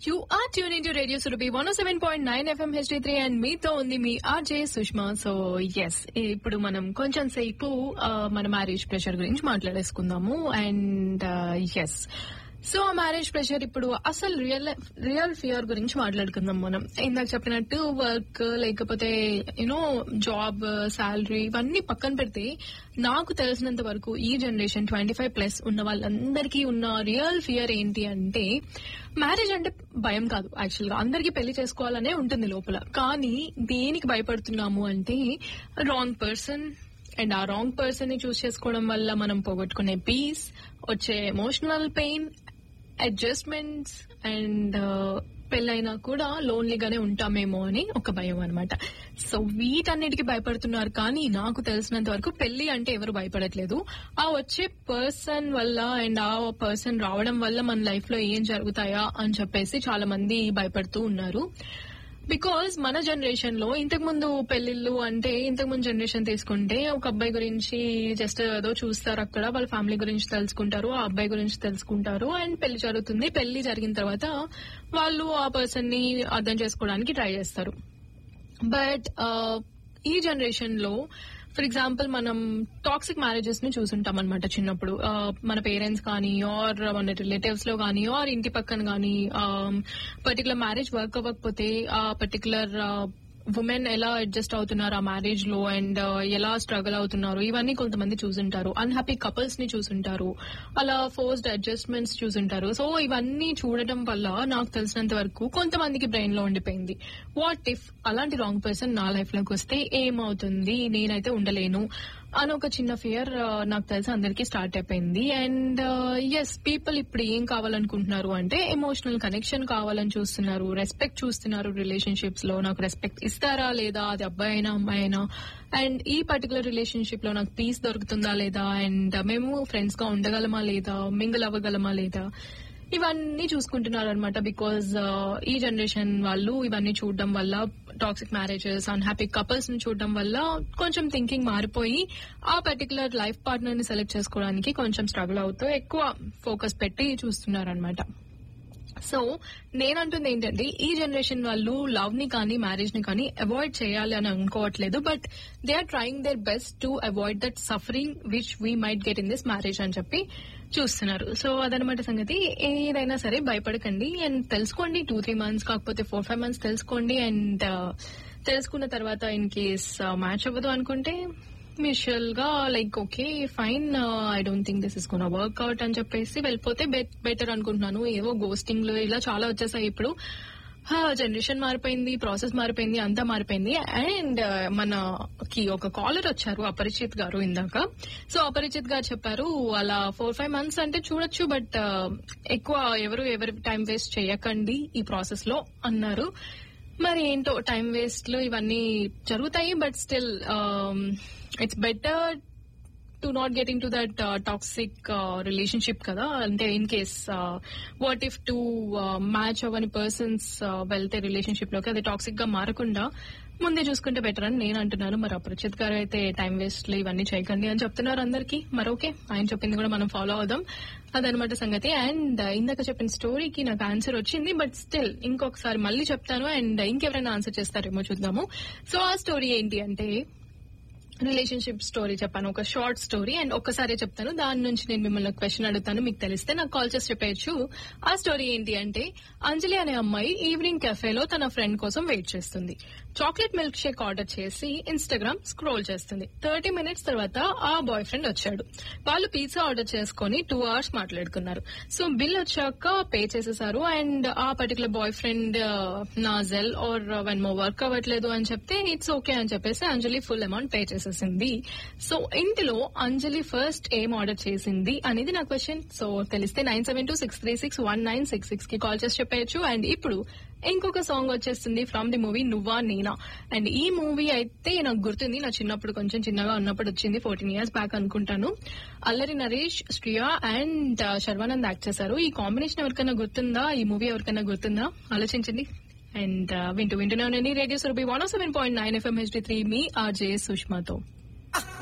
you are tune in to radio Surabhi one seven point nine FM HD three and మీతో ఉంది మీ RJ Sushma so yes ఇప్పుడు మనం కొంచెం సేపు ఆ, మన మ్యారేజ్ ప్రెషర్ గురించి మాట్లాడేసుకుందాము అండ్ ఎస్ సో ఆ మ్యారేజ్ ప్రెషర్ ఇప్పుడు అసలు రియల్ రియల్ ఫియర్ గురించి మాట్లాడుకుందాం మనం ఇందాక చెప్పినట్టు వర్క్ లేకపోతే యూనో జాబ్ శాలరీ ఇవన్నీ పక్కన పెడితే నాకు తెలిసినంత వరకు ఈ జనరేషన్ ట్వంటీ ఫైవ్ ప్లస్ ఉన్న వాళ్ళందరికీ ఉన్న రియల్ ఫియర్ ఏంటి అంటే మ్యారేజ్ అంటే భయం కాదు యాక్చువల్ గా అందరికీ పెళ్లి చేసుకోవాలనే ఉంటుంది లోపల కానీ దేనికి భయపడుతున్నాము అంటే రాంగ్ పర్సన్ అండ్ ఆ రాంగ్ పర్సన్ ని చూస్ చేసుకోవడం వల్ల మనం పోగొట్టుకునే పీస్ వచ్చే ఎమోషనల్ పెయిన్ అడ్జస్ట్మెంట్స్ అండ్ పెళ్ళైనా కూడా లోన్లీగానే ఉంటామేమో అని ఒక భయం అనమాట సో వీటన్నిటికీ భయపడుతున్నారు కానీ నాకు తెలిసినంత వరకు పెళ్లి అంటే ఎవరు భయపడట్లేదు ఆ వచ్చే పర్సన్ వల్ల అండ్ ఆ పర్సన్ రావడం వల్ల మన లైఫ్ లో ఏం జరుగుతాయా అని చెప్పేసి చాలా మంది భయపడుతూ ఉన్నారు బికాజ్ మన జనరేషన్ లో ఇంతకు ముందు పెళ్లిళ్ళు అంటే ఇంతకు ముందు జనరేషన్ తీసుకుంటే ఒక అబ్బాయి గురించి జస్ట్ ఏదో చూస్తారు అక్కడ వాళ్ళ ఫ్యామిలీ గురించి తెలుసుకుంటారు ఆ అబ్బాయి గురించి తెలుసుకుంటారు అండ్ పెళ్లి జరుగుతుంది పెళ్లి జరిగిన తర్వాత వాళ్ళు ఆ పర్సన్ ని అర్థం చేసుకోవడానికి ట్రై చేస్తారు బట్ ఈ జనరేషన్ లో ఫర్ ఎగ్జాంపుల్ మనం టాక్సిక్ మ్యారేజెస్ ని చూసుంటాం అనమాట చిన్నప్పుడు ఆ, మన పేరెంట్స్ కానీ ఆర్ మన రిలేటివ్స్ లో కానీ ఆర్ ఇంటి పక్కన కానీ పర్టికులర్ మ్యారేజ్ వర్క్ అవ్వకపోతే ఆ పర్టికులర్ ఉమెన్ ఎలా అడ్జస్ట్ అవుతున్నారు ఆ మ్యారేజ్ లో అండ్ ఎలా స్ట్రగుల్ అవుతున్నారు ఇవన్నీ కొంతమంది చూసుంటారు అన్హ్యాపీ కపుల్స్ ని చూసుంటారు అలా ఫోర్స్డ్ అడ్జస్ట్మెంట్స్ చూసుంటారు సో ఇవన్నీ చూడటం వల్ల నాకు తెలిసినంత వరకు కొంతమందికి బ్రెయిన్ లో ఉండిపోయింది వాట్ ఇఫ్ అలాంటి రాంగ్ పర్సన్ నా లైఫ్ లోకి వస్తే ఏమవుతుంది నేనైతే ఉండలేను అని ఒక చిన్న ఫియర్ నాకు తెలిసి అందరికీ స్టార్ట్ అయిపోయింది అండ్ ఎస్ పీపుల్ ఇప్పుడు ఏం కావాలనుకుంటున్నారు అంటే ఎమోషనల్ కనెక్షన్ కావాలని చూస్తున్నారు రెస్పెక్ట్ చూస్తున్నారు రిలేషన్షిప్స్ లో నాకు రెస్పెక్ట్ ఇస్తారా లేదా అది అబ్బాయి అయినా అమ్మాయి అయినా అండ్ ఈ పర్టికులర్ రిలేషన్షిప్ లో నాకు పీస్ దొరుకుతుందా లేదా అండ్ మేము ఫ్రెండ్స్ గా ఉండగలమా లేదా మింగిల్ అవ్వగలమా లేదా ఇవన్నీ చూసుకుంటున్నారు అనమాట బికాజ్ ఈ జనరేషన్ వాళ్ళు ఇవన్నీ చూడడం వల్ల టాక్సిక్ మ్యారేజెస్ అన్హ్యాపీ కపుల్స్ ని చూడడం వల్ల కొంచెం థింకింగ్ మారిపోయి ఆ పర్టికులర్ లైఫ్ పార్ట్నర్ ని సెలెక్ట్ చేసుకోవడానికి కొంచెం స్ట్రగుల్ అవుతూ ఎక్కువ ఫోకస్ పెట్టి చూస్తున్నారనమాట సో నేనంటుంది ఏంటంటే ఈ జనరేషన్ వాళ్ళు లవ్ ని కానీ మ్యారేజ్ ని కానీ అవాయిడ్ చేయాలి అని అనుకోవట్లేదు but they are trying their best to avoid that suffering which we might get in this marriage అని చెప్పి చూస్తున్నారు సో అదనమాట సంగతి ఏదైనా సరే భయపడకండి అండ్ తెలుసుకోండి టూ త్రీ మంత్స్ కాకపోతే ఫోర్ ఫైవ్ మంత్స్ తెలుసుకోండి అండ్ తెలుసుకున్న తర్వాత ఇన్ కేస్ మ్యాచ్ అవ్వదు అనుకుంటే మ్యూచువల్ గా like okay fine I don't think this is gonna work out అని చెప్పేసి వెళ్ళిపోతే బెటర్ అనుకుంటున్నాను ఏవో గోస్టింగ్లు ఇలా చాలా వచ్చేసాయి ఇప్పుడు జనరేషన్ మారిపోయింది ప్రాసెస్ మారిపోయింది అంతా మారిపోయింది అండ్ మనకి ఒక కాలర్ వచ్చారు అపరిచిత్ గారు ఇందాక సో అపరిచిత్ గారు చెప్పారు అలా ఫోర్ ఫైవ్ మంత్స్ అంటే చూడొచ్చు బట్ ఎక్కువ ఎవరు ఎవరి టైం వేస్ట్ చేయకండి ఈ ప్రాసెస్ లో అన్నారు మరి ఏంటో టైం వేస్ట్ లో ఇవన్నీ జరుగుతాయి but still it's better to not get in to that toxic relationship కదా అంటే in case what if two match అవ్వని పర్సన్స్ వెళ్తే రిలేషన్షిప్ లోకి అది టాక్సిక్ గా మారకుండా ముందే చూసుకుంటే బెటర్ అని నేను అంటున్నాను మరి అపరిచిత్ గారు అయితే టైం వేస్ట్ లో ఇవన్నీ చేయకండి అని చెప్తున్నారు అందరికి మరి ఓకే ఆయన చెప్పింది కూడా మనం ఫాలో అవుదాం అదనమాట సంగతి అండ్ ఇందాక చెప్పిన స్టోరీకి నాకు ఆన్సర్ వచ్చింది బట్ స్టిల్ ఇంకొకసారి మళ్ళీ చెప్తాను అండ్ ఇంకెవరైనా ఆన్సర్ చేస్తారేమో చూద్దాము సో ఆ స్టోరీ ఏంటి అంటే రిలేషన్షిప్ స్టోరీ చెప్పాను ఒక షార్ట్ స్టోరీ అండ్ ఒక్కసారి చెప్తాను దాని నుంచి నేను మిమ్మల్ని క్వశ్చన్ అడుగుతాను మీకు తెలిస్తే నాకు కాల్ చేసి చెప్పేయచ్చు ఆ స్టోరీ ఏంటి అంటే అంజలి అనే అమ్మాయి ఈవినింగ్ కెఫేలో తన ఫ్రెండ్ కోసం వెయిట్ చేస్తుంది చాక్లెట్ మిల్క్ షేక్ ఆర్డర్ చేసి ఇన్స్టాగ్రామ్ స్క్రోల్ చేస్తుంది థర్టీ మినిట్స్ తర్వాత ఆ బాయ్ ఫ్రెండ్ వచ్చాడు వాళ్ళు పిజ్జా ఆర్డర్ చేసుకుని టూ అవర్స్ మాట్లాడుకున్నారు సో బిల్ వచ్చాక పే చేసేసారు అండ్ ఆ పర్టికులర్ బాయ్ ఫ్రెండ్ నాజెల్ ఆర్ వెన్ మో వర్క్ అవ్వట్లేదు అని చెప్తే ఇట్స్ ఓకే అని చెప్పేసి అంజలి ఫుల్ అమౌంట్ పే చేసేసింది సో ఇందులో అంజలి ఫస్ట్ ఏం ఆర్డర్ చేసింది అనేది నా క్వశ్చన్ సో తెలిస్తే nine seven two six three six one nine six six కి కాల్ చేసి చెప్పేయచ్చు అండ్ ఇప్పుడు ఇంకొక సాంగ్ వచ్చేస్తుంది ఫ్రమ్ ది మూవీ నువ్వా నేనా అండ్ ఈ మూవీ అయితే నాకు గుర్తుంది నా చిన్నప్పుడు కొంచెం చిన్నగా ఉన్నప్పుడు వచ్చింది ఫోర్టీన్ ఇయర్స్ బ్యాక్ అనుకుంటాను అల్లరి నరేష్ శ్రియా అండ్ శర్వానంద్ యాక్ట్ చేశారు ఈ కాంబినేషన్ ఎవరికైనా గుర్తుందా ఈ మూవీ ఎవరికైనా గుర్తుందా ఆలోచించండి అండ్ వింటూ వింటూనే ఉండండి radio Surabhi one seven point nine FM HD three మీ ఆర్జే సుష్మాతో